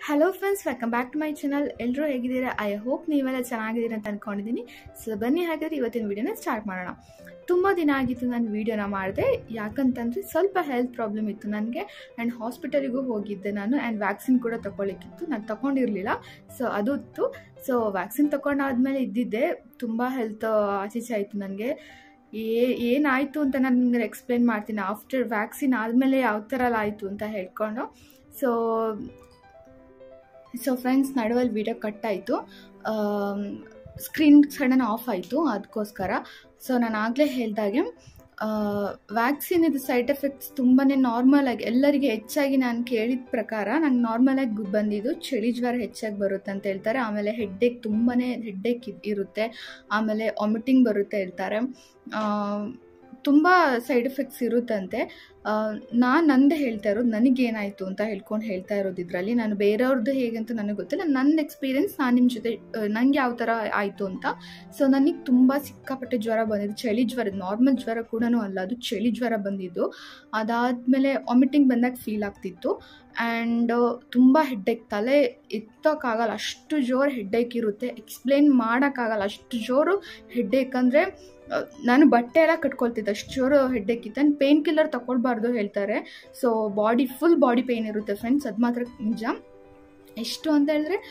hello friends welcome back to my channel ಎಲ್ಲರೂ ಹೇಗಿದ್ದೀರಾ I hope ನೀವೆಲ್ಲ ಚೆನ್ನಾಗಿದ್ದೀರಾ ಅಂತ ಅಂದ್ಕೊಂಡಿದ್ದೀನಿ ಸೊ ಬನ್ನಿ ಹಾಗಾದ್ರೆ ಇವತ್ತಿನ ವಿಡಿಯೋನ ಸ್ಟಾರ್ಟ್ ಮಾಡೋಣ ತುಂಬ ದಿನ ಆಗಿತ್ತು ನಾನು ವಿಡಿಯೋನ ಮಾಡಿದೆ ಯಾಕಂತಂದರೆ ಸ್ವಲ್ಪ ಹೆಲ್ತ್ ಪ್ರಾಬ್ಲಮ್ ಇತ್ತು ನನಗೆ ಆ್ಯಂಡ್ ಹಾಸ್ಪಿಟಲಿಗೂ ಹೋಗಿದ್ದೆ ನಾನು ಆ್ಯಂಡ್ ವ್ಯಾಕ್ಸಿನ್ ಕೂಡ ತೊಗೊಳ್ಳಿಕ್ಕಿತ್ತು ನಾನು ತೊಗೊಂಡಿರಲಿಲ್ಲ ಸೊ ಅದು ಇತ್ತು ಸೊ ವ್ಯಾಕ್ಸಿನ್ ತೊಗೊಂಡಾದ್ಮೇಲೆ ಇದ್ದಿದ್ದೆ ತುಂಬ ಹೆಲ್ತ್ ಆಚೀಚೆ ಆಯಿತು ನನಗೆ ಏ ಏನಾಯಿತು ಅಂತ ನಾನು ನಿಮ್ಗೆ ಎಕ್ಸ್ಪ್ಲೇನ್ ಮಾಡ್ತೀನಿ ಆಫ್ಟರ್ ವ್ಯಾಕ್ಸಿನ್ ಆದಮೇಲೆ ಯಾವ ಥರ ಎಲ್ಲ ಆಯಿತು ಅಂತ ಹೇಳ್ಕೊಂಡು ಸೊ ಸೊ ಫ್ರೆಂಡ್ಸ್ ನಡುವಲ್ಲಿ ವಿಡಿಯೋ ಕಟ್ ಆಯಿತು ಸ್ಕ್ರೀನ್ ಸಡನ್ ಆಫ್ ಆಯಿತು ಅದಕ್ಕೋಸ್ಕರ ಸೊ ನಾನು ಆಗಲೇ ಹೇಳ್ದಾಗೆ ವ್ಯಾಕ್ಸಿನ್ ಇದು ಸೈಡ್ ಎಫೆಕ್ಟ್ಸ್ ತುಂಬಾ ನಾರ್ಮಲಾಗಿ ಎಲ್ಲರಿಗೆ ಹೆಚ್ಚಾಗಿ ನಾನು ಕೇಳಿದ ಪ್ರಕಾರ ನಂಗೆ ನಾರ್ಮಲಾಗಿ ಬಂದಿದ್ದು ಚಳಿ ಜ್ವರ ಹೆಚ್ಚಾಗಿ ಬರುತ್ತೆ ಅಂತ ಹೇಳ್ತಾರೆ ಆಮೇಲೆ ಹೆಡ್ಡೇಕ್ ತುಂಬಾ ಹೆಡ್ಡೇಕ್ ಇರುತ್ತೆ ಆಮೇಲೆ ವಾಮಿಟಿಂಗ್ ಬರುತ್ತೆ ಹೇಳ್ತಾರೆ ತುಂಬ ಸೈಡ್ ಎಫೆಕ್ಟ್ಸ್ ಇರುತ್ತಂತೆ ನಾನು ನಂದೇ ಹೇಳ್ತಾ ಇರೋದು ನನಗೇನಾಯಿತು ಅಂತ ಹೇಳ್ಕೊಂಡು ಹೇಳ್ತಾ ಇರೋದು ಇದರಲ್ಲಿ ನಾನು ಬೇರೆಯವ್ರದ್ದು ಹೇಗೆ ಅಂತ ನನಗೆ ಗೊತ್ತಿಲ್ಲ ನನ್ನ ಎಕ್ಸ್ಪೀರಿಯೆನ್ಸ್ ನಾನು ನಿಮ್ಮ ಜೊತೆ ನನಗೆ ಯಾವ ಥರ ಆಯಿತು ಅಂತ ಸೊ ನನಗೆ ತುಂಬ ಸಿಕ್ಕಾಪಟ್ಟೆ ಜ್ವರ ಬಂದಿದ್ದು ಚಳಿ ಜ್ವರ ನಾರ್ಮಲ್ ಜ್ವರ ಕೂಡ ಅಲ್ಲ ಅದು ಚಳಿ ಜ್ವರ ಬಂದಿದ್ದು ಅದಾದಮೇಲೆ ವಾಮಿಟಿಂಗ್ ಬಂದಾಗ ಫೀಲ್ ಆಗ್ತಿತ್ತು ಆ್ಯಂಡ್ ತುಂಬ ಹೆಡ್ಡೇಕ್ ತಲೆ ಎತ್ತೋಕ್ಕಾಗಲ್ಲ ಅಷ್ಟು ಜೋರು ಹೆಡ್ಡೇಕ್ ಇರುತ್ತೆ ಎಕ್ಸ್ಪ್ಲೇನ್ ಮಾಡೋಕ್ಕಾಗಲ್ಲ ಅಷ್ಟು ಜೋರು ಹೆಡ್ಡೇಕ್ ಅಂದರೆ ನಾನು ಬಟ್ಟೆ ಎಲ್ಲ ಕಟ್ಕೊಳ್ತಿದ್ದೆ ಅಷ್ಟು ಜೋರು ಹೆಡ್ಡೇಕ್ ಇತ್ತು ಆ್ಯಂಡ್ ಪೇನ್ ಕಿಲ್ಲರ್ ತಗೊಳ್ಬಾರ್ದು ಹೇಳ್ತಾರೆ so body full body pain ಇರುತ್ತೆ ಫ್ರೆಂಡ್ಸ್ ಅದು ಮಾತ್ರ ನಿಜ ಎಷ್ಟು ಅಂತ ಹೇಳಿದ್ರೆ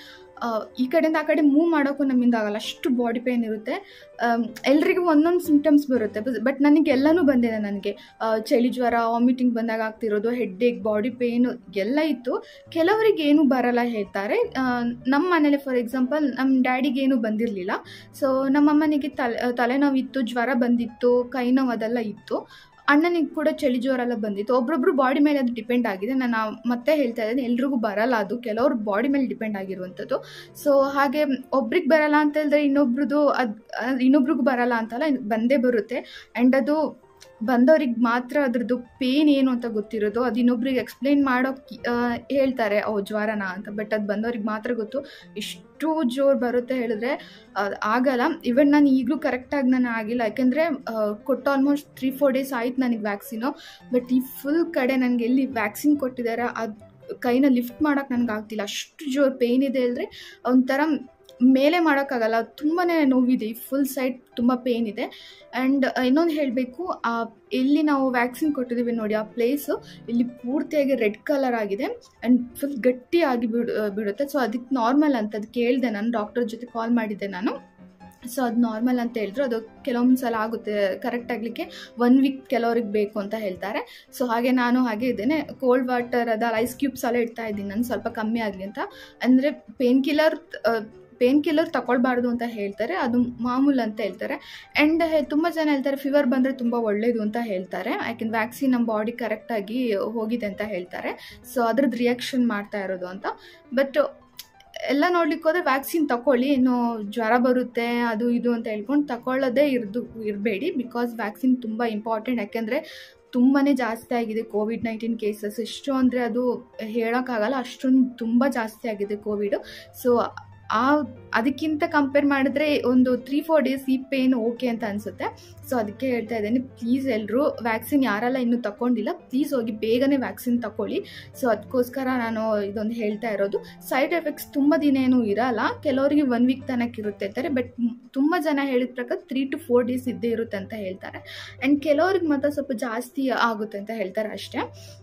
ಈ ಕಡೆಯಿಂದ ಆ ಕಡೆ ಮೂವ್ ಮಾಡೋಕ್ಕೂ ನಮ್ಮಿಂದ ಆಗಲ್ಲ ಅಷ್ಟು ಬಾಡಿ ಪೇನ್ ಇರುತ್ತೆ ಎಲ್ರಿಗೂ ಒಂದೊಂದು ಸಿಂಟಮ್ಸ್ ಬರುತ್ತೆ ಬಟ್ ನನಗೆ ಎಲ್ಲನೂ ಬಂದಿದೆ ನನಗೆ ಚಳಿ ಜ್ವರ ವಾಮಿಟಿಂಗ್ ಬಂದಾಗ ಆಗ್ತಿರೋದು ಹೆಡ್ಡೇಕ್ ಬಾಡಿ ಪೇನು ಎಲ್ಲ ಇತ್ತು ಕೆಲವರಿಗೆ ಏನೂ ಬರಲ್ಲ ಹೇಳ್ತಾರೆ ನಮ್ಮ ಮನೇಲಿ ಫಾರ್ ಎಕ್ಸಾಂಪಲ್ ನಮ್ಮ ಡ್ಯಾಡಿಗೆ ಏನೂ ಬಂದಿರಲಿಲ್ಲ ಸೊ ನಮ್ಮಮ್ಮನಿಗೆ ತಲೆ ತಲೆನೋವಿತ್ತು ಜ್ವರ ಬಂದಿತ್ತು ಕೈ ನೋವು ಅದೆಲ್ಲ ಇತ್ತು ಅಣ್ಣನಿಗೆ ಕೂಡ ಚಳಿ ಜ್ವರ ಎಲ್ಲ ಬಂದಿತ್ತು ಒಬ್ರೊಬ್ರು ಬಾಡಿ ಮೇಲೆ ಅದು ಡಿಪೆಂಡ್ ಆಗಿದೆ ನಾನು ಮತ್ತೆ ಹೇಳ್ತಾ ಇದ್ದೀನಿ ಎಲ್ರಿಗೂ ಬರಲ್ಲ ಅದು ಕೆಲವ್ರು ಬಾಡಿ ಮೇಲೆ ಡಿಪೆಂಡ್ ಆಗಿರುವಂಥದ್ದು ಸೊ ಹಾಗೆ ಒಬ್ರಿಗೆ ಬರಲ್ಲ ಅಂತ ಹೇಳಿದ್ರೆ ಇನ್ನೊಬ್ರದ್ದು ಅದು ಇನ್ನೊಬ್ರಿಗೂ ಬರಲ್ಲ ಅಂತಲ್ಲ ಬಂದೇ ಬರುತ್ತೆ ಆ್ಯಂಡ್ ಅದು ಬಂದವ್ರಿಗೆ ಮಾತ್ರ ಅದ್ರದ್ದು ಪೇನ್ ಏನು ಅಂತ ಗೊತ್ತಿರೋದು ಅದು ಇನ್ನೊಬ್ರಿಗೆ ಎಕ್ಸ್ಪ್ಲೇನ್ ಮಾಡೋಕ್ಕೆ ಹೇಳ್ತಾರೆ ಓ ಜ್ವರನ ಅಂತ ಬಟ್ ಅದು ಬಂದವ್ರಿಗೆ ಮಾತ್ರ ಗೊತ್ತು ಎಷ್ಟು ಜೋರು ಬರುತ್ತೆ ಹೇಳಿದ್ರೆ ಆಗಲ್ಲ ಇವನ್ ನಾನು ಈಗಲೂ ಕರೆಕ್ಟಾಗಿ ನಾನು ಆಗಿಲ್ಲ ಯಾಕೆಂದರೆ ಕೊಟ್ಟು ಆಲ್ಮೋಸ್ಟ್ ತ್ರೀ ಫೋರ್ ಡೇಸ್ ಆಯ್ತು ನನಗೆ ವ್ಯಾಕ್ಸಿನು ಬಟ್ ಈ ಫುಲ್ ಕಡೆ ನನಗೆ ಎಲ್ಲಿ ವ್ಯಾಕ್ಸಿನ್ ಕೊಟ್ಟಿದ್ದಾರೆ ಅದು ಕೈನ ಲಿಫ್ಟ್ ಮಾಡೋಕ್ಕೆ ನನಗೆ ಆಗ್ತಿಲ್ಲ ಅಷ್ಟು ಜೋರು ಪೇಯ್ನ್ ಇದೆ ಹೇಳಿದ್ರೆ ಒಂಥರ ಮೇಲೆ ಮಾಡೋಕ್ಕಾಗಲ್ಲ ತುಂಬಾ ನೋವಿದೆ ಈ ಫುಲ್ ಸೈಡ್ ತುಂಬ ಪೇನ್ ಇದೆ ಆ್ಯಂಡ್ ಇನ್ನೊಂದು ಹೇಳಬೇಕು ಆ ಎಲ್ಲಿ ನಾವು ವ್ಯಾಕ್ಸಿನ್ ಕೊಟ್ಟಿದ್ದೀವಿ ನೋಡಿ ಆ ಪ್ಲೇಸು ಇಲ್ಲಿ ಪೂರ್ತಿಯಾಗಿ ರೆಡ್ ಕಲರ್ ಆಗಿದೆ ಆ್ಯಂಡ್ ಫುಲ್ ಗಟ್ಟಿಯಾಗಿ ಬಿಡು ಬಿಡುತ್ತೆ ಸೊ ಅದಕ್ಕೆ ನಾರ್ಮಲ್ ಅಂತ ಅದು ಕೇಳಿದೆ ನಾನು ಡಾಕ್ಟರ್ ಜೊತೆ ಕಾಲ್ ಮಾಡಿದ್ದೆ ನಾನು ಸೊ ಅದು ನಾರ್ಮಲ್ ಅಂತ ಹೇಳಿದ್ರು ಅದು ಕೆಲವೊಂದು ಸಲ ಆಗುತ್ತೆ ಕರೆಕ್ಟ್ ಆಗಲಿಕ್ಕೆ ಒನ್ ವೀಕ್ ಕೆಲವ್ರಿಗೆ ಬೇಕು ಅಂತ ಹೇಳ್ತಾರೆ ಸೊ ಹಾಗೆ ನಾನು ಹಾಗೆ ಇದ್ದೇನೆ ಕೋಲ್ಡ್ ವಾಟರ್ ಅದ ಐಸ್ ಕ್ಯೂಬ್ಸ್ ಎಲ್ಲ ಇಡ್ತಾ ಇದ್ದೀನಿ ನಾನು ಸ್ವಲ್ಪ ಕಮ್ಮಿ ಆಗಲಿ ಅಂತ ಅಂದರೆ ಪೇನ್ ಕಿಲ್ಲರ್ ಪೇನ್ ಕಿಲ್ಲರ್ ತಗೊಳ್ಬಾರ್ದು ಅಂತ ಹೇಳ್ತಾರೆ ಅದು ಮಾಮೂಲು ಅಂತ ಹೇಳ್ತಾರೆ ಆ್ಯಂಡ್ ತುಂಬ ಜನ ಹೇಳ್ತಾರೆ ಫೀವರ್ ಬಂದರೆ ತುಂಬ ಒಳ್ಳೆಯದು ಅಂತ ಹೇಳ್ತಾರೆ ಯಾಕೆಂದ್ರೆ ವ್ಯಾಕ್ಸಿನ್ ನಮ್ಮ ಬಾಡಿ ಕರೆಕ್ಟಾಗಿ ಹೋಗಿದೆ ಅಂತ ಹೇಳ್ತಾರೆ ಸೊ ಅದ್ರದ್ದು ರಿಯಾಕ್ಷನ್ ಮಾಡ್ತಾ ಇರೋದು ಅಂತ ಬಟ್ ಎಲ್ಲ ನೋಡ್ಲಿಕ್ಕೆ ಹೋದರೆ ವ್ಯಾಕ್ಸಿನ್ ತಗೊಳ್ಳಿ ಇನ್ನು ಜ್ವರ ಬರುತ್ತೆ ಅದು ಇದು ಅಂತ ಹೇಳ್ಕೊಂಡು ತಗೊಳ್ಳೋದೇ ಇರ್ದು ಇರಬೇಡಿ ಬಿಕಾಸ್ ವ್ಯಾಕ್ಸಿನ್ ತುಂಬ ಇಂಪಾರ್ಟೆಂಟ್ ಯಾಕೆಂದರೆ ತುಂಬಾ ಜಾಸ್ತಿ ಆಗಿದೆ ಕೋವಿಡ್ ನೈನ್ಟೀನ್ ಕೇಸಸ್ ಎಷ್ಟು ಅಂದರೆ ಅದು ಹೇಳೋಕ್ಕಾಗಲ್ಲ ಅಷ್ಟೊಂದು ತುಂಬ ಜಾಸ್ತಿ ಆಗಿದೆ ಕೋವಿಡು ಸೊ ಆ ಅದಕ್ಕಿಂತ ಕಂಪೇರ್ ಮಾಡಿದ್ರೆ ಒಂದು ತ್ರೀ ಫೋರ್ ಡೇಸ್ ಈ ಪೇನ್ ಓಕೆ ಅಂತ ಅನಿಸುತ್ತೆ ಸೊ ಅದಕ್ಕೆ ಹೇಳ್ತಾ ಇದ್ದೀನಿ ಪ್ಲೀಸ್ ಎಲ್ಲರೂ ವ್ಯಾಕ್ಸಿನ್ ಯಾರೆಲ್ಲ ಇನ್ನೂ ತಗೊಂಡಿಲ್ಲ ಪ್ಲೀಸ್ ಹೋಗಿ ಬೇಗನೆ ವ್ಯಾಕ್ಸಿನ್ ತಗೊಳ್ಳಿ ಸೊ ಅದಕ್ಕೋಸ್ಕರ ನಾನು ಇದೊಂದು ಹೇಳ್ತಾ ಇರೋದು ಸೈಡ್ ಎಫೆಕ್ಟ್ಸ್ ತುಂಬ ದಿನ ಏನೂ ಇರಲ್ಲ ಕೆಲವರಿಗೆ ಒನ್ ವೀಕ್ ತನಕ ಇರುತ್ತೆ ಅಂತಾರೆ ಬಟ್ ತುಂಬ ಜನ ಹೇಳಿದ ಪ್ರಕಾರ ತ್ರೀ ಟು ಫೋರ್ ಡೇಸ್ ಇದ್ದೇ ಇರುತ್ತೆ ಅಂತ ಹೇಳ್ತಾರೆ ಆ್ಯಂಡ್ ಕೆಲವ್ರಿಗೆ ಮಾತ್ರ ಸ್ವಲ್ಪ ಜಾಸ್ತಿ ಆಗುತ್ತೆ ಅಂತ ಹೇಳ್ತಾರೆ ಅಷ್ಟೇ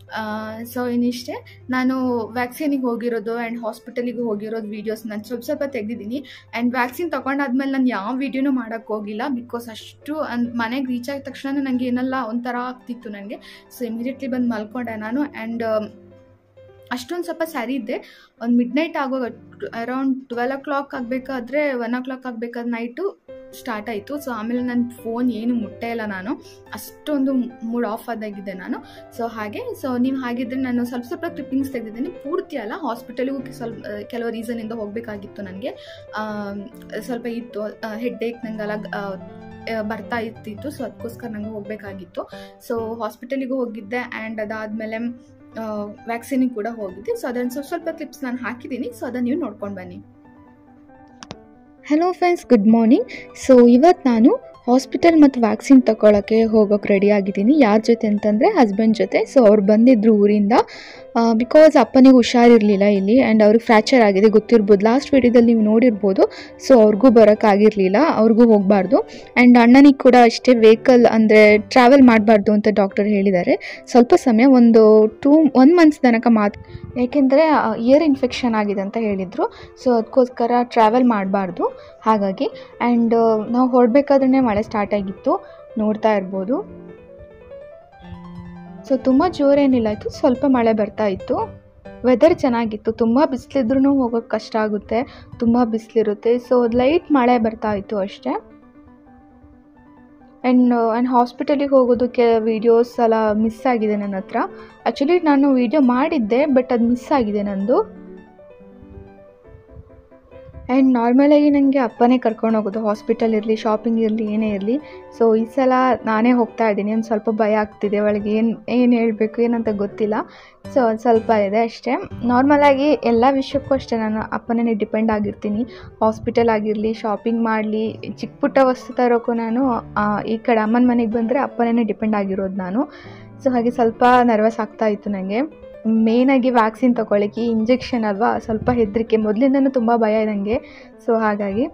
ಸೊ ಇನ್ನಿಷ್ಟೇ ನಾನು ವ್ಯಾಕ್ಸಿನಿಗೆ ಹೋಗಿರೋದು ಆ್ಯಂಡ್ ಹಾಸ್ಪಿಟಲಿಗೆ ಹೋಗಿರೋದು ವೀಡಿಯೋಸ್ ನಾನು ಸ್ವಲ್ಪ ಸ್ವಲ್ಪ ತೆಗೆದಿದ್ದೀನಿ ಆ್ಯಂಡ್ ವ್ಯಾಕ್ಸಿನ್ ತೊಗೊಂಡಾದ್ಮೇಲೆ ನಾನು ಯಾವ ವೀಡಿಯೋನೂ ಮಾಡೋಕ್ಕೆ ಹೋಗಿಲ್ಲ ಬಿಕಾಸ್ ಅಷ್ಟು ಅನ್ ಮನೆಗೆ ರೀಚ್ ಆಗಿದ ತಕ್ಷಣ ನನಗೆ ಏನೆಲ್ಲ ಒಂಥರ ಆಗ್ತಿತ್ತು ನನಗೆ ಸೊ ಇಮಿಡಿಯೇಟ್ಲಿ ಬಂದು ಮಲ್ಕೊಂಡೆ ನಾನು ಆ್ಯಂಡ್ ಅಷ್ಟೊಂದು ಸ್ವಲ್ಪ ಸರಿ ಇದ್ದೆ ಒಂದು ಮಿಡ್ ನೈಟ್ ಆಗೋ ಅರೌಂಡ್ ಟ್ವೆಲ್ ಓ ಕ್ಲಾಕ್ ಆಗಬೇಕಾದ್ರೆ ಒನ್ ಓ ಕ್ಲಾಕ್ ಆಗಬೇಕಾದ್ರೆ ನೈಟು ಸ್ಟಾರ್ಟ್ ಆಯಿತು ಸೊ ಆಮೇಲೆ ನನ್ನ ಫೋನ್ ಏನು ಮುಟ್ಟೇ ಇಲ್ಲ ನಾನು ಅಷ್ಟೊಂದು ಮೂಡ್ ಆಫ್ ಆದಾಗಿದೆ ನಾನು ಸೊ ಹಾಗೆ ಸೊ ನೀವು ಹಾಗಿದ್ರೆ ನಾನು ಸ್ವಲ್ಪ ಸ್ವಲ್ಪ ಕ್ಲಿಪ್ಪಿಂಗ್ಸ್ ತೆಗೆದಿದ್ದೀನಿ ಪೂರ್ತಿ ಅಲ್ಲ ಹಾಸ್ಪಿಟಲಿಗೂ ಸ್ವಲ್ಪ ಕೆಲವು ರೀಸನಿಂದ ಹೋಗಬೇಕಾಗಿತ್ತು ನನಗೆ ಸ್ವಲ್ಪ ಇತ್ತು ಹೆಡ್ಡೇಕ್ ನನಗೆಲ್ಲ ಬರ್ತಾ ಇರ್ತಿತ್ತು ಸೊ ಅದಕ್ಕೋಸ್ಕರ ನಂಗೆ ಹೋಗಬೇಕಾಗಿತ್ತು ಸೊ ಹಾಸ್ಪಿಟಲಿಗೂ ಹೋಗಿದ್ದೆ ಆ್ಯಂಡ್ ಅದಾದಮೇಲೆ ವ್ಯಾಕ್ಸಿನಿಗೆ ಕೂಡ ಹೋಗಿದ್ದೆ ಸೊ ಅದನ್ನು ಸ್ವಲ್ಪ ಸ್ವಲ್ಪ ಕ್ಲಿಪ್ಸ್ ನಾನು ಹಾಕಿದ್ದೀನಿ ಸೊ ಅದನ್ನು ನೀವು ನೋಡ್ಕೊಂಡು ಬನ್ನಿ hello friends good morning so ಇವತ್ತು ನಾನು ಹಾಸ್ಪಿಟಲ್ ಮತ್ತು ವ್ಯಾಕ್ಸಿನ್ ತಗೊಳ್ಳೋಕ್ಕೆ ಹೋಗೋಕೆ ರೆಡಿ ಆಗಿದ್ದೀನಿ ಯಾರ ಜೊತೆ ಅಂತಂದರೆ ಹಸ್ಬೆಂಡ್ ಜೊತೆ ಸೊ ಅವ್ರು ಬಂದಿದ್ರು ಊರಿಂದ ಬಿಕಾಸ್ ಅಪ್ಪನಿಗೆ ಹುಷಾರಿರಲಿಲ್ಲ ಇಲ್ಲಿ ಆ್ಯಂಡ್ ಅವ್ರಿಗೆ ಫ್ರ್ಯಾಕ್ಚರ್ ಆಗಿದೆ ಗೊತ್ತಿರ್ಬೋದು ಲಾಸ್ಟ್ ವೀಡಿಯೋದಲ್ಲಿ ನೀವು ನೋಡಿರ್ಬೋದು ಸೊ ಅವ್ರಿಗೂ ಬರೋಕ್ಕಾಗಿರಲಿಲ್ಲ ಅವ್ರಿಗೂ ಹೋಗಬಾರ್ದು ಆ್ಯಂಡ್ ಅಣ್ಣನಿಗೆ ಕೂಡ ಅಷ್ಟೇ ವೆಹಿಕಲ್ ಅಂದರೆ ಟ್ರಾವೆಲ್ ಮಾಡಬಾರ್ದು ಅಂತ ಡಾಕ್ಟರ್ ಹೇಳಿದ್ದಾರೆ ಸ್ವಲ್ಪ ಸಮಯ ಒಂದು ಟೂ ಒನ್ ಮಂತ್ಸ್ ತನಕ ಮಾತು ಯಾಕೆಂದರೆ ಇಯರ್ ಇನ್ಫೆಕ್ಷನ್ ಆಗಿದೆ ಅಂತ ಹೇಳಿದರು ಸೊ ಅದಕ್ಕೋಸ್ಕರ ಟ್ರಾವೆಲ್ ಮಾಡಬಾರ್ದು ಹಾಗಾಗಿ ಆ್ಯಂಡ್ ನಾವು ಹೊರಡ್ಬೇಕಾದ್ರೆ ಮಳೆ ಸ್ಟಾರ್ಟ್ ಆಗಿತ್ತು ನೋಡ್ತಾ ಇರ್ಬೋದು ಸೊ ತುಂಬ ಜೋರೇನಿಲ್ಲ ಇತ್ತು ಸ್ವಲ್ಪ ಮಳೆ ಬರ್ತಾ ಇತ್ತು ವೆದರ್ ಚೆನ್ನಾಗಿತ್ತು ತುಂಬ ಬಿಸಿಲಿದ್ರೂ ಹೋಗೋಕ್ಕೆ ಕಷ್ಟ ಆಗುತ್ತೆ ತುಂಬ ಬಿಸಿಲಿರುತ್ತೆ ಸೊ ಲೈಟ್ ಮಳೆ ಬರ್ತಾ ಇತ್ತು ಅಷ್ಟೇ ಆ್ಯಂಡ್ ಆ್ಯಂಡ್ ಹಾಸ್ಪಿಟಲಿಗೆ ಹೋಗೋದಕ್ಕೆ ವೀಡಿಯೋಸ್ ಎಲ್ಲ ಮಿಸ್ ಆಗಿದೆ ನನ್ನ ಹತ್ರ ಆ್ಯಕ್ಚುಲಿ ನಾನು ವೀಡಿಯೋ ಮಾಡಿದ್ದೆ ಬಟ್ ಅದು ಮಿಸ್ ಆಗಿದೆ ನಂದು ಆ್ಯಂಡ್ ನಾರ್ಮಲಾಗಿ ನನಗೆ ಅಪ್ಪನೇ ಕರ್ಕೊಂಡು ಹೋಗೋದು ಹಾಸ್ಪಿಟಲ್ ಇರಲಿ ಶಾಪಿಂಗ್ ಇರಲಿ ಏನೇ ಇರಲಿ ಸೊ ಈ ಸಲ ನಾನೇ ಹೋಗ್ತಾ ಇದ್ದೀನಿ ಒಂದು ಸ್ವಲ್ಪ ಭಯ ಆಗ್ತಿದೆ ಒಳಗೆ ಏನು ಏನು ಹೇಳಬೇಕು ಏನಂತ ಗೊತ್ತಿಲ್ಲ ಸೊ ಒಂದು ಸ್ವಲ್ಪ ಇದೆ ಅಷ್ಟೇ ನಾರ್ಮಲಾಗಿ ಎಲ್ಲ ವಿಷಯಕ್ಕೂ ಅಷ್ಟೇ ನಾನು ಅಪ್ಪನೇ ಡಿಪೆಂಡ್ ಆಗಿರ್ತೀನಿ ಹಾಸ್ಪಿಟಲ್ ಆಗಿರಲಿ ಶಾಪಿಂಗ್ ಮಾಡಲಿ ಚಿಕ್ಕ ಪುಟ್ಟ ವಸ್ತು ತರೋಕ್ಕೂ ನಾನು ಆ, ಈ ಕಡೆ ಅಮ್ಮನ ಮನೆಗೆ ಬಂದರೆ ಅಪ್ಪನೇ ಡಿಪೆಂಡ್ ಆಗಿರೋದು ನಾನು ಸೊ ಹಾಗೆ ಸ್ವಲ್ಪ ನರ್ವಸ್ ಆಗ್ತಾ ಇತ್ತು ನನಗೆ ಮೇಯ್ನಾಗಿ ವ್ಯಾಕ್ಸಿನ್ ತೊಗೊಳ್ಳಿಕ್ಕೆ ಇಂಜೆಕ್ಷನ್ ಅಲ್ವಾ ಸ್ವಲ್ಪ ಹೆದರಿಕೆ ಮೊದಲಿಂದನೂ ತುಂಬ ಭಯ ನನಗೆ ಸೊ ಹಾಗಾಗಿ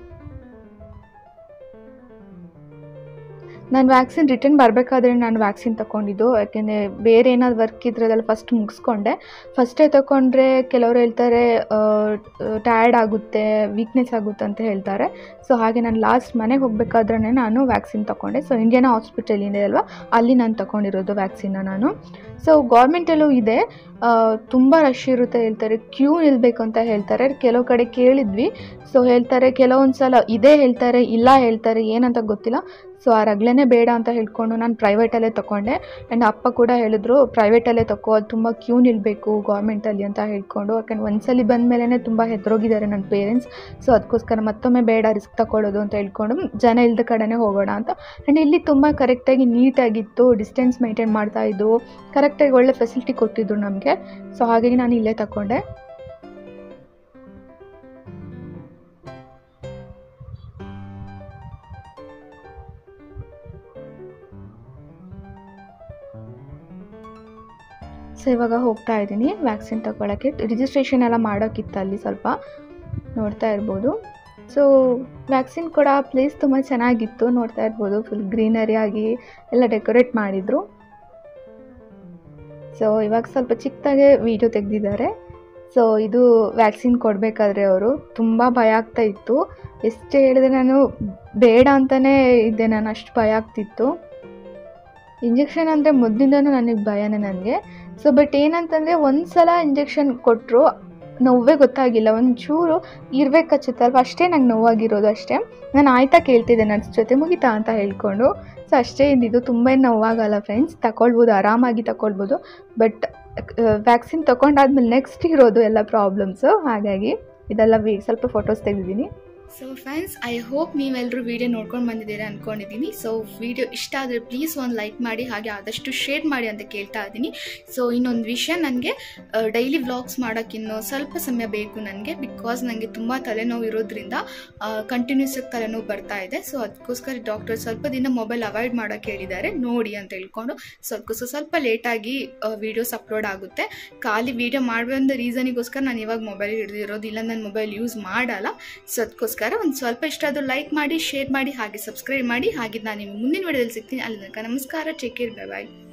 ನಾನು ವ್ಯಾಕ್ಸಿನ್ ರಿಟರ್ನ್ ಬರಬೇಕಾದ್ರೆ ನಾನು ವ್ಯಾಕ್ಸಿನ್ ತಗೊಂಡಿದ್ದು ಯಾಕೆಂದರೆ ಬೇರೆ ಏನಾದ್ರು ವರ್ಕ್ ಇದ್ರದೆಲ್ಲ ಫಸ್ಟ್ ಮುಗಿಸ್ಕೊಂಡೆ ಫಸ್ಟೇ ತಗೊಂಡ್ರೆ ಕೆಲವರು ಹೇಳ್ತಾರೆ ಟಯರ್ಡ್ ಆಗುತ್ತೆ ವೀಕ್ನೆಸ್ ಆಗುತ್ತೆ ಅಂತ ಹೇಳ್ತಾರೆ ಸೊ ಹಾಗೆ ನಾನು ಲಾಸ್ಟ್ ಮನೆಗೆ ಹೋಗಬೇಕಾದ್ರೆ ನಾನು ವ್ಯಾಕ್ಸಿನ್ ತಗೊಂಡೆ ಸೊ ಇಂಡಿಯನ್ ಹಾಸ್ಪಿಟಲ್ ಇದೆ ಅಲ್ವಾ ಅಲ್ಲಿ ನಾನು ತಗೊಂಡಿರೋದು ವ್ಯಾಕ್ಸಿನ್ನ ನಾನು ಸೊ ಗೌರ್ಮೆಂಟಲ್ಲೂ ಇದೆ ತುಂಬ ರಶ್ ಇರುತ್ತೆ ಹೇಳ್ತಾರೆ ಕ್ಯೂ ನಿಲ್ಲಬೇಕು ಅಂತ ಹೇಳ್ತಾರೆ ಕೆಲವು ಕಡೆ ಕೇಳಿದ್ವಿ ಸೊ ಹೇಳ್ತಾರೆ ಕೆಲವೊಂದು ಸಲ ಇದೇ ಹೇಳ್ತಾರೆ ಇಲ್ಲ ಹೇಳ್ತಾರೆ ಏನಂತ ಗೊತ್ತಿಲ್ಲ ಸೊ ಆ ರಗ್ಲೇನೆ ಬೇಡ ಅಂತ ಹೇಳ್ಕೊಂಡು ನಾನು ಪ್ರೈವೇಟಲ್ಲೇ ತೊಗೊಂಡೆ ಆ್ಯಂಡ್ ಅಪ್ಪ ಕೂಡ ಹೇಳಿದ್ರು ಪ್ರೈವೇಟಲ್ಲೇ ತಗೋ ಅದು ತುಂಬ ಕ್ಯೂ ನಿಲ್ಲಬೇಕು ಗೌರ್ಮೆಂಟಲ್ಲಿ ಅಂತ ಹೇಳ್ಕೊಂಡು ಯಾಕಂದ್ರೆ ಒಂದ್ಸಲಿ ಬಂದ ಮೇಲೇ ತುಂಬ ಹೆದರೋಗಿದ್ದಾರೆ ನನ್ನ ಪೇರೆಂಟ್ಸ್ ಸೊ ಅದಕ್ಕೋಸ್ಕರ ಮತ್ತೊಮ್ಮೆ ಬೇಡ ರಿಸ್ಕ್ ತಗೊಳ್ಳೋದು ಅಂತ ಹೇಳ್ಕೊಂಡು ಜನ ಇಲ್ದ ಕಡೆನೇ ಹೋಗೋಣ ಅಂತ ಆ್ಯಂಡ್ ಇಲ್ಲಿ ತುಂಬ ಕರೆಕ್ಟಾಗಿ ನೀಟಾಗಿತ್ತು ಡಿಸ್ಟೆನ್ಸ್ ಮೇಂಟೈನ್ ಮಾಡ್ತಾಯಿದ್ರು ಕರೆಕ್ಟಾಗಿ ಒಳ್ಳೆ ಫೆಸಿಲಿಟಿ ಕೊಟ್ಟಿದ್ರು ನಮಗೆ ಸೊ ಹಾಗಾಗಿ ನಾನು ಇಲ್ಲೇ ತಗೊಂಡೆ ಸೊ ಇವಾಗ ಹೋಗ್ತಾ ಇದ್ದೀನಿ ವ್ಯಾಕ್ಸಿನ್ ತಗೊಳ್ಳೋಕ್ಕೆ ರಿಜಿಸ್ಟ್ರೇಷನ್ ಎಲ್ಲ ಮಾಡೋಕ್ಕಿತ್ತು ಅಲ್ಲಿ ಸ್ವಲ್ಪ ನೋಡ್ತಾ ಇರ್ಬೋದು ಸೊ ವ್ಯಾಕ್ಸಿನ್ ಕೂಡ ಪ್ಲೇಸ್ ತುಂಬ ಚೆನ್ನಾಗಿತ್ತು ನೋಡ್ತಾ ಇರ್ಬೋದು ಫುಲ್ ಗ್ರೀನರಿ ಆಗಿ ಎಲ್ಲ ಡೆಕೋರೇಟ್ ಮಾಡಿದರು ಸೊ ಇವಾಗ ಸ್ವಲ್ಪ ಚಿಕ್ಕದಾಗೆ ವಿಡಿಯೋ ತೆಗೆದಿದ್ದಾರೆ ಸೊ ಇದು ವ್ಯಾಕ್ಸಿನ್ ಕೊಡಬೇಕಾದ್ರೆ ಅವರು ತುಂಬ ಭಯ ಆಗ್ತಾ ಇತ್ತು ಎಷ್ಟೇ ಹೇಳಿದ್ರೆ ನಾನು ಬೇಡ ಅಂತಲೇ ಇದ್ದೆ ನಾನು ಅಷ್ಟು ಭಯ ಆಗ್ತಿತ್ತು ಇಂಜೆಕ್ಷನ್ ಅಂದರೆ ಮೊದಲಿಂದನೂ ನನಗೆ ಭಯನೇ ನನಗೆ ಸೊ ಬಟ್ ಏನಂತಂದರೆ ಒಂದು ಸಲ ಇಂಜೆಕ್ಷನ್ ಕೊಟ್ಟರು ನೋವೇ ಗೊತ್ತಾಗಿಲ್ಲ ಒಂಚೂರು ಇರ್ಬೇಕು ಕಚ್ಚುತ್ತಲ್ವ ಅಷ್ಟೇ ನಂಗೆ ನೋವಾಗಿರೋದು ಅಷ್ಟೇ ನಾನು ಆಯ್ತಾ ಕೇಳ್ತಿದ್ದೆ ನರ್ಸ್ ಜೊತೆ ಮುಗಿತಾ ಅಂತ ಹೇಳ್ಕೊಂಡು ಸೊ ಅಷ್ಟೇ ಇದ್ದಿದ್ದು ತುಂಬ ಏನು ನೋವಾಗಲ್ಲ ಫ್ರೆಂಡ್ಸ್ ತಗೊಳ್ಬೋದು ಆರಾಮಾಗಿ ತಗೊಳ್ಬೋದು ಬಟ್ ವ್ಯಾಕ್ಸಿನ್ ತೊಗೊಂಡಾದ್ಮೇಲೆ ನೆಕ್ಸ್ಟ್ ಇರೋದು ಎಲ್ಲ ಪ್ರಾಬ್ಲಮ್ಸು ಹಾಗಾಗಿ ಇದೆಲ್ಲ ವಿ ಸ್ವಲ್ಪ ಫೋಟೋಸ್ ತೆಗೆದಿದ್ದೀನಿ ಸೊ ಫ್ರೆಂಡ್ಸ್ ಐ ಹೋಪ್ ನೀವೆಲ್ಲರೂ ವಿಡಿಯೋ ನೋಡ್ಕೊಂಡು ಬಂದಿದ್ದೀರಾ ಅಂದ್ಕೊಂಡಿದ್ದೀನಿ ಸೊ ವಿಡಿಯೋ ಇಷ್ಟ ಆದರೆ ಪ್ಲೀಸ್ ಒಂದು ಲೈಕ್ ಮಾಡಿ ಹಾಗೆ ಆದಷ್ಟು ಶೇರ್ ಮಾಡಿ ಅಂತ ಕೇಳ್ತಾ ಇದ್ದೀನಿ ಸೊ ಇನ್ನೊಂದು ವಿಷಯ ನನಗೆ ಡೈಲಿ ವ್ಲಾಗ್ಸ್ ಮಾಡೋಕ್ಕಿನ್ನೂ ಸ್ವಲ್ಪ ಸಮಯ ಬೇಕು ನನಗೆ ಬಿಕಾಸ್ ನನಗೆ ತುಂಬ ತಲೆನೋವು ಇರೋದ್ರಿಂದ ಕಂಟಿನ್ಯೂಸ್ ಆಗಿ ತಲೆನೋವು ಬರ್ತಾ ಇದೆ ಸೊ ಅದಕ್ಕೋಸ್ಕರ ಡಾಕ್ಟರ್ ಸ್ವಲ್ಪ ದಿನ ಮೊಬೈಲ್ ಅವಾಯ್ಡ್ ಮಾಡೋಕ್ಕೆ ಹೇಳಿದ್ದಾರೆ ನೋಡಿ ಅಂತ ಹೇಳ್ಕೊಂಡು ಸೊ ಅದಕ್ಕೋಸ್ಕರ ಸ್ವಲ್ಪ ಲೇಟಾಗಿ ವೀಡಿಯೋಸ್ ಅಪ್ಲೋಡ್ ಆಗುತ್ತೆ ಖಾಲಿ ವೀಡಿಯೋ ಮಾಡುವಂಥ ರೀಸನಿಗೋಸ್ಕರ ನಾನು ಇವಾಗ ಮೊಬೈಲ್ ಹಿಡಿದಿರೋದು ಇಲ್ಲ ನಾನು ಮೊಬೈಲ್ ಯೂಸ್ ಮಾಡಲ್ಲ ಸೊ ಅದಕ್ಕೋಸ್ಕರ ಒಂದು ಸ್ವಲ್ಪ ಇಷ್ಟ ಆದರೂ ಲೈಕ್ ಮಾಡಿ ಶೇರ್ ಮಾಡಿ ಹಾಗೆ ಸಬ್ಸ್ಕ್ರೈಬ್ ಮಾಡಿ ಹಾಗೆ ನಾನು ನಿಮಗೆ ಮುಂದಿನ ವಿಡಿಯೋದಲ್ಲಿ ಸಿಗ್ತೀನಿ ಅಲ್ಲಿ ತನಕ ನಮಸ್ಕಾರ ಟೇಕ್ ಕೇರ್ ಬೈ ಬಾಯ್